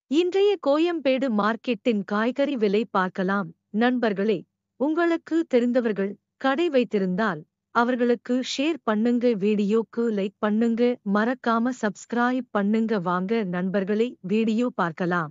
இன்றைய கோயம்பேடு மார்க்கெட்டின் காய்கறி விலை பார்க்கலாம் நண்பர்களே உங்களுக்கு தெரிந்தவர்கள் கடை வைத்திருந்தால் அவர்களுக்கு ஷேர் பண்ணுங்க வீடியோக்கு லைக் பண்ணுங்க மறக்காம சப்ஸ்கிரைப் பண்ணுங்க வாங்க நண்பர்களே வீடியோ பார்க்கலாம்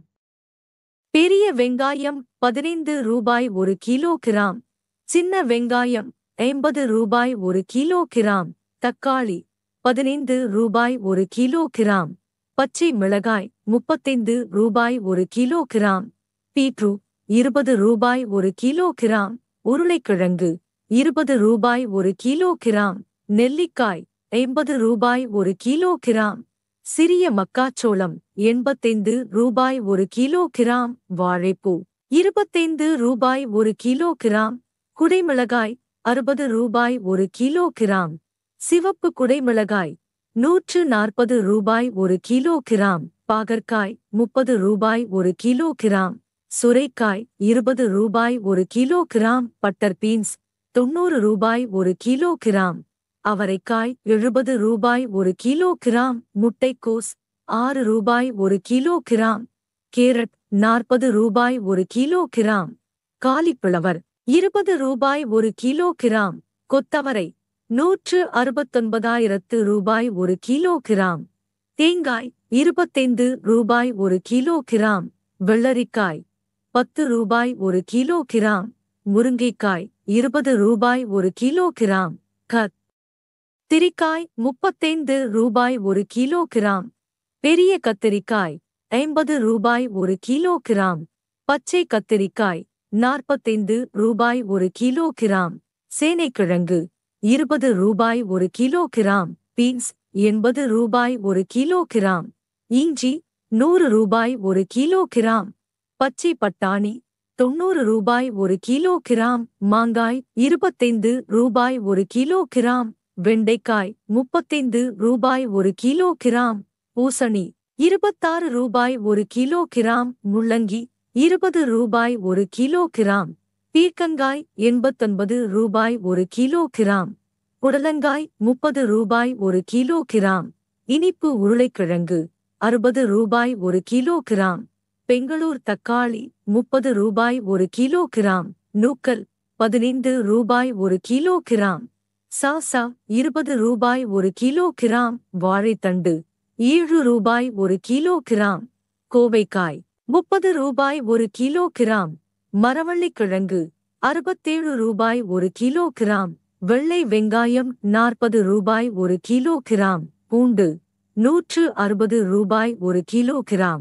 பெரிய வெங்காயம் பதினைந்து ரூபாய் ஒரு கிலோ கிராம் சின்ன வெங்காயம் ஐம்பது ரூபாய் ஒரு கிலோ கிராம் தக்காளி பதினைந்து ரூபாய் ஒரு கிலோ கிராம் பச்சை மிளகாய் முப்பத்தைந்து ரூபாய் ஒரு கிலோ கிராம் பீட்ரூ இருபது ரூபாய் ஒரு கிலோ கிராம் உருளைக்கிழங்கு இருபது ரூபாய் ஒரு கிலோ கிராம் நெல்லிக்காய் ஐம்பது ரூபாய் ஒரு கிலோ கிராம் சிறிய மக்காச்சோளம் எண்பத்தைந்து ரூபாய் ஒரு கிலோ கிராம் வாழைப்பூ இருபத்தைந்து ரூபாய் ஒரு கிலோ கிராம் குடைமிளகாய் அறுபது ரூபாய் ஒரு கிலோ கிராம் சிவப்பு குடைமிளகாய் நூற்று நாற்பது ரூபாய் ஒரு கிலோ கிராம் பாகற்காய் முப்பது ரூபாய் ஒரு கிலோ கிராம் சுரைக்காய் இருபது ரூபாய் ஒரு கிலோ கிராம் பட்டர் பீன்ஸ் தொண்ணூறு ரூபாய் ஒரு கிலோ கிராம் அவரைக்காய் எழுபது ரூபாய் ஒரு கிலோ கிராம் முட்டைக்கோஸ் ஆறு ரூபாய் ஒரு கிலோ கிராம் கேரட் நாற்பது ரூபாய் ஒரு கிலோ கிராம் காலிப்பிளவர் இருபது ரூபாய் ஒரு கிலோ கிராம் கொத்தவரை நூற்று அறுபத்தொன்பதாயிரத்து ரூபாய் ஒரு கிலோ கிராம் தேங்காய் இருபத்தைந்து ரூபாய் ஒரு கிலோ கிராம் வெள்ளரிக்காய் பத்து ரூபாய் ஒரு கிலோ கிராம் முருங்கைக்காய் இருபது ரூபாய் ஒரு கிலோ கிராம் கத் திரிக்காய் முப்பத்தைந்து ரூபாய் ஒரு கிலோ கிராம் பெரிய கத்திரிக்காய் ஐம்பது ரூபாய் ஒரு கிலோ கிராம் பச்சை கத்திரிக்காய் நாற்பத்தைந்து ரூபாய் ஒரு கிலோ கிராம் சேனைக்கிழங்கு இருபது ரூபாய் ஒரு கிலோ கிராம் பீன்ஸ் எண்பது ரூபாய் ஒரு கிலோ கிராம் இஞ்சி நூறு ரூபாய் ஒரு கிலோ கிராம் பச்சை பட்டாணி தொண்ணூறு ரூபாய் ஒரு கிலோ கிராம் மாங்காய் இருபத்தைந்து ரூபாய் ஒரு கிலோ கிராம் வெண்டைக்காய் முப்பத்தைந்து ரூபாய் ஒரு கிலோ கிராம் பூசணி இருபத்தாறு ரூபாய் ஒரு கிலோ கிராம் முள்ளங்கி இருபது ரூபாய் ஒரு கிலோ கிராம் பீர்க்கங்காய் எண்பத்தொன்பது ரூபாய் ஒரு கிலோ கிராம் புடலங்காய் முப்பது ரூபாய் ஒரு கிலோ கிராம் இனிப்பு உருளைக்கிழங்கு அறுபது ரூபாய் ஒரு கிலோ கிராம் பெங்களூர் தக்காளி முப்பது ரூபாய் ஒரு கிலோ கிராம் நூக்கல் பதினைந்து ரூபாய் ஒரு கிலோ கிராம் சாசா இருபது ரூபாய் ஒரு கிலோ கிராம் வாழைத்தண்டு ஏழு ரூபாய் ஒரு கிலோ கிராம் கோவைக்காய் முப்பது ரூபாய் ஒரு கிலோ கிராம் மரவள்ளிக்கிழங்கு அறுபத்தேழு ரூபாய் ஒரு கிலோ கிராம் வெள்ளை வெங்காயம் நாற்பது ரூபாய் ஒரு கிலோ கிராம் பூண்டு நூற்று அறுபது ரூபாய் ஒரு கிலோ கிராம்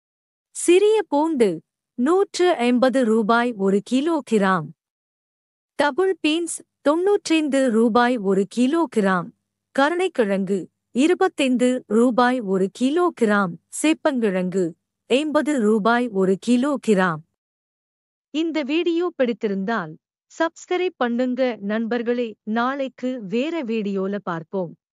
சிறிய பூண்டு நூற்று ஐம்பது ரூபாய் ஒரு கிலோ கிராம் டபுள் பீன்ஸ் தொன்னூற்றைந்து ரூபாய் ஒரு கிலோ கிராம் கருணைக்கிழங்கு இருபத்தைந்து ரூபாய் ஒரு கிலோ கிராம் சேப்பங்கிழங்கு ஐம்பது ரூபாய் ஒரு கிலோ கிராம் இந்த வீடியோ பிடித்திருந்தால் சப்ஸ்கிரைப் பண்ணுங்க நண்பர்களே நாளைக்கு வேற வீடியோல பார்ப்போம்